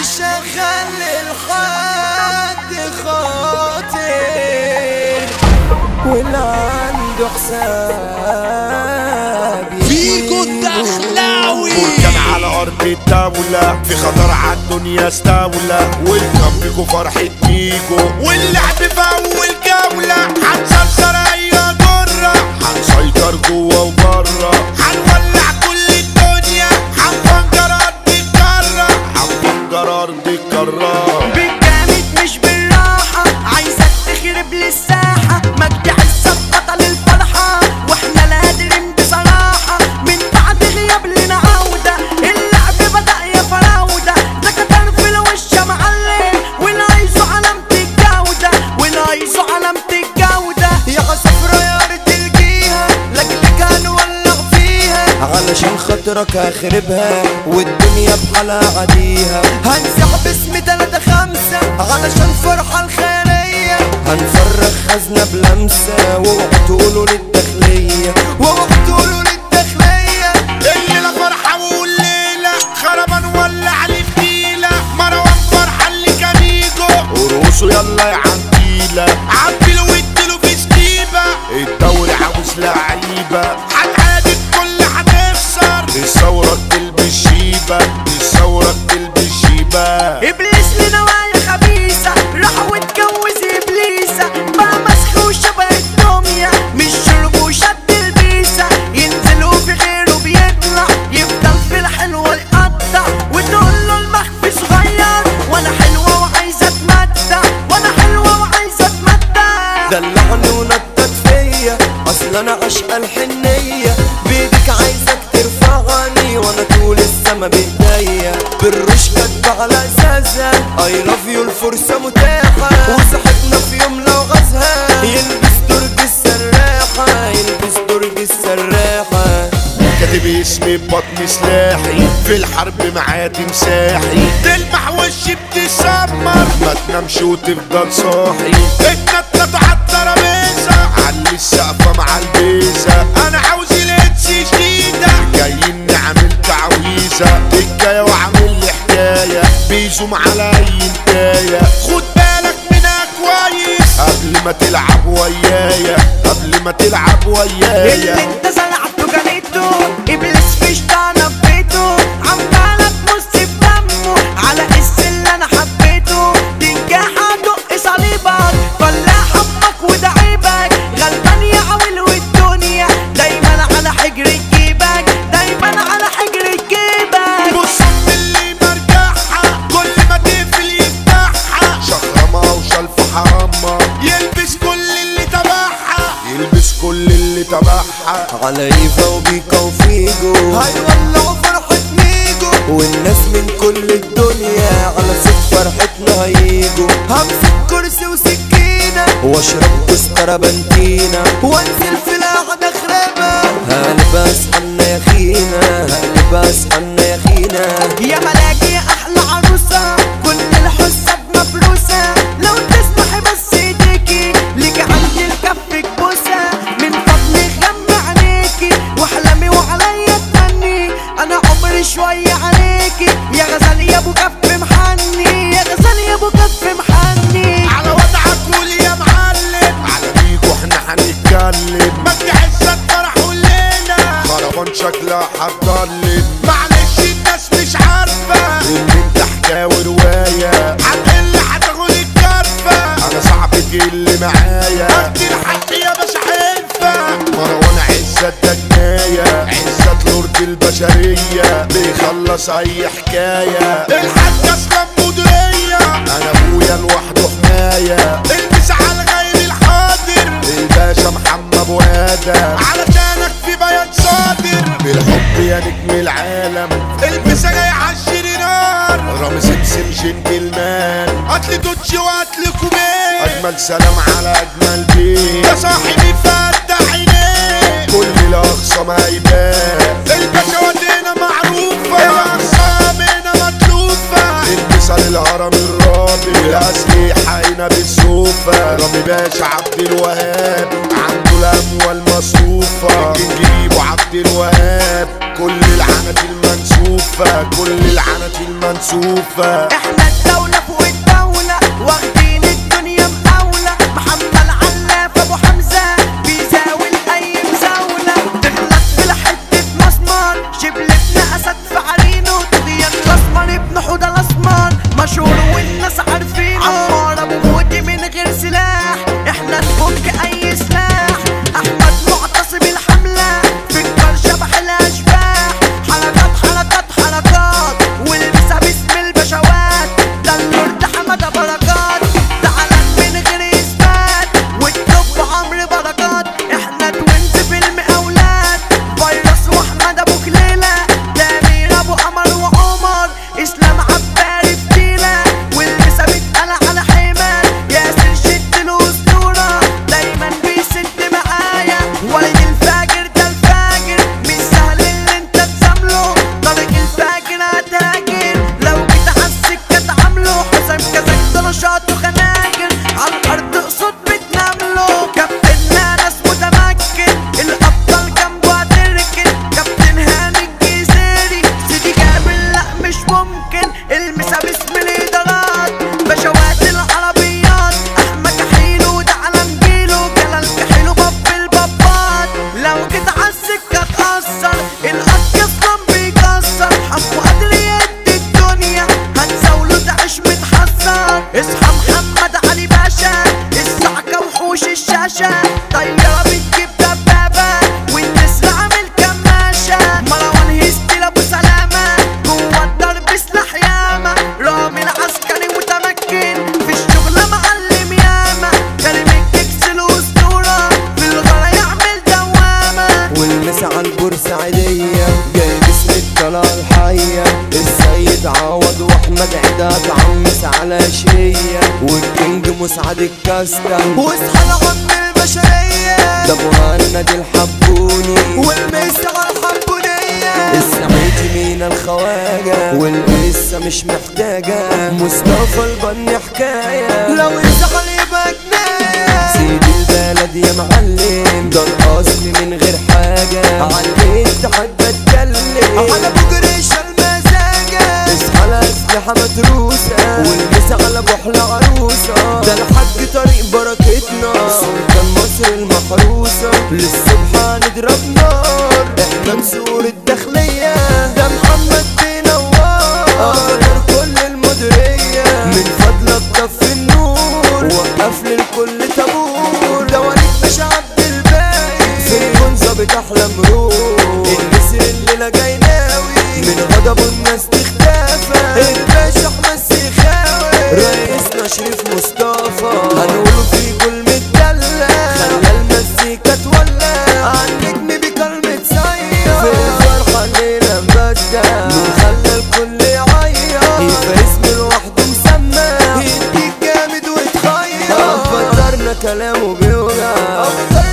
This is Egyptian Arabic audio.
مش هخلي الحد خاطر واللي عنده حساب فيكو الدخلاوي بركان على ارض الدولة في خطر عالدنيا استولى والكم بيكو فرحة ميكو واللعب في اول جولة هنسلسل اي ضرة هنسيطر جوه وبره هنولع كل الدنيا هنفجر ارض الكرة هنفجر ارض الكرة بالجامد مش بالراحة عايزك تخرب لي الساحة مجدي عزت بطل الفرحة واحنا لا قادرين بصراحة من بعد غياب لنا عودة اللعب بدأ يا فراودة ده كتر في الوش يا معلم ونايزو علامة الجودة ونايزو علامة الجودة يا صفرا يا ارض الجيهة لجلك هنولع فيها علشان خاطرك هخربها والدنيا بحالها عاديها هنزح باسم تلاتة خمسة علشان فرحة الخيرية هنفرغ خزنة بلمسة واوعوا تقولوا للداخلية واوعوا تقولوا للداخلية الليلة فرحة والليلة خربان ولع لي فتيلة مروان فرحة اللي كان يجو ورقصوا يلا يا عبيلة عبيله واديله في سكيبة الدوري عاوز لعيبة هنعادي كل هنخسر الثورة تلبس شيبة الثورة تلبس شيبة ابليس لنوايا خبيثة راح واتجوز ابليسة بقى مسخ وشبه الدمية مش شرب وشد البيسة ينزلوا في غيره بيطلع يفضل في الحلوة يقطع وتقول له المخفي صغير وانا حلوة وعايزة اتمتع وانا حلوة وعايزة اتمتع دلعني ونطط فيا اصل انا عشق الحنية بايدك عايزك ترفعني وانا طول السما بايديا بالرش كاتبة على اساسها اي لاف يو الفرصة متاحة وصاحبنا في يوم لو غزها يلبس درج السراحة يلبس درج السراحة كاتب اسمي ببطن سلاحي في الحرب معايا تمساحي تلمح وشي بتسمر ما تنامش وتفضل صاحي اتنطط على الترابيزه علي السقفه مع البيزه انا عاوز لبس جديده جايين نعمل تعويذه حكايه وعامل لي حكايه بيزوم على اي نكايه خد بالك منها كويس قبل ما تلعب ويايا قبل ما تلعب اللي ويايا انت زرعته جنيته ابليس في شطانة في بيته عمالك مص في دمه على قس اللي انا حبيته تنجح ادق صليبك طلع حبك وده عيبك غلبان يا عويل والدنيا دايما على حجر جيبك دايما على حجر جيبك بص من اللي مرجعها كل ما تقفل يفتحها شخرمة وشلف حرامة يلبس كل اللي تبعها يلبس كل اللي تبعها على ايفا وبيكا وفيجو هيولعوا فرحة ميجو والناس من كل الدنيا على صوت فرحتنا هيجوا همسك كرسي وسكينة واشرب تذكرة بنتينا وانزل في القعدة خرابة هلبس حنا يا خينا هلبس حنا يا خينا يا ملاكي يا احلى عروسة كل الحساب مفروسة لو تسمحي بس ايديكي ليكي عندي الكف بوسة من فضلك غمى عينيكي واحلمي وعليا تمني انا عمري شوية عليكي يا غزال يا ابو كف محني يا غزال يا ابو كف محني على وضعك قول يا معلم على بيكو احنا هنتكلم ما تحسك فرح الليلة خربان شكلها هتضلم معلش الناس مش عارفة ان انت حكاية ورواية هتقل هتاخد الكرفة انا صعب تقل معايا ادي الحق يا باشا حلفة مروان عزت ده جناية عزت لورد البشرية بيخلص اي حكاية الحاج اسلام مديرية انا ابويا لوحده حماية البس على الغير الحاضر الباشا محمد ابو ادم علشانك في بيان صادر بالحب يا نجم العالم البس جاي عالشير نار رامي سمسم جنتلمان هاتلي دوتشي وهاتلي كوبين اجمل سلام على اجمل بيت يا صاحبي فتح عينيك كل الاقصى ما يبان الباشا ودينا معروفة الاقصى بينا متلوفة البسها للهرم الرابع الاسلحة هنا بالسوفة رامي باشا عبد الوهاب عنده الاموال مصروفة الكينج وعبد الوهاب كل العنات المنسوفة كل العنات المنسوفة احنا باشا طيارة بتجيب دبابة والنسر عامل كماشة مروان هيستي لابو سلامة جوه الضرب سلاح ياما رامي العسكري متمكن في الشغل معلم ياما كريم الكيكس الأسطورة في الغلا يعمل دوامة والمس على البورسعيدية جاي باسم الطلعة الحية السيد عوض واحمد عداد عمس على شية والكينج مسعد الكاستن واصحى لعم البشرية ده مهند الحبوني والمس على الحبونية السعيد مينا الخواجة والقصة مش محتاجة مصطفى البني حكاية لو يزعل يبقى جناية سيد البلد يا معلم ده الأصل من غير حاجة عليك تحب اتكلم على بجريش المزاجة اصحى على أسلحة متروسة والمس على بحلة عروسة ده الحاج طريق بركتنا سلطان مصر المحروسة للصبح هنضرب نار احنا نسور الداخلية ده محمد بينوار غير كل المديرية من فضلك طفي النور وقف للكل طابور ده وليد باشا عبد الباقي في الكون ظابط احلى مرور النسر الليلة جاي ناوي من غضبه الناس تختفى الباشا احمد سيخاوي رئيسنا شريف مصطفى هنقوله في كل متدلع خلى المزيكا تولع عالنجم بكلمة سيا في الفرحة الليلة مبدع خلى الكل يعيط يبقى اسم لوحده مسمى يديك جامد ويتخير قدرنا كلامه بيوجع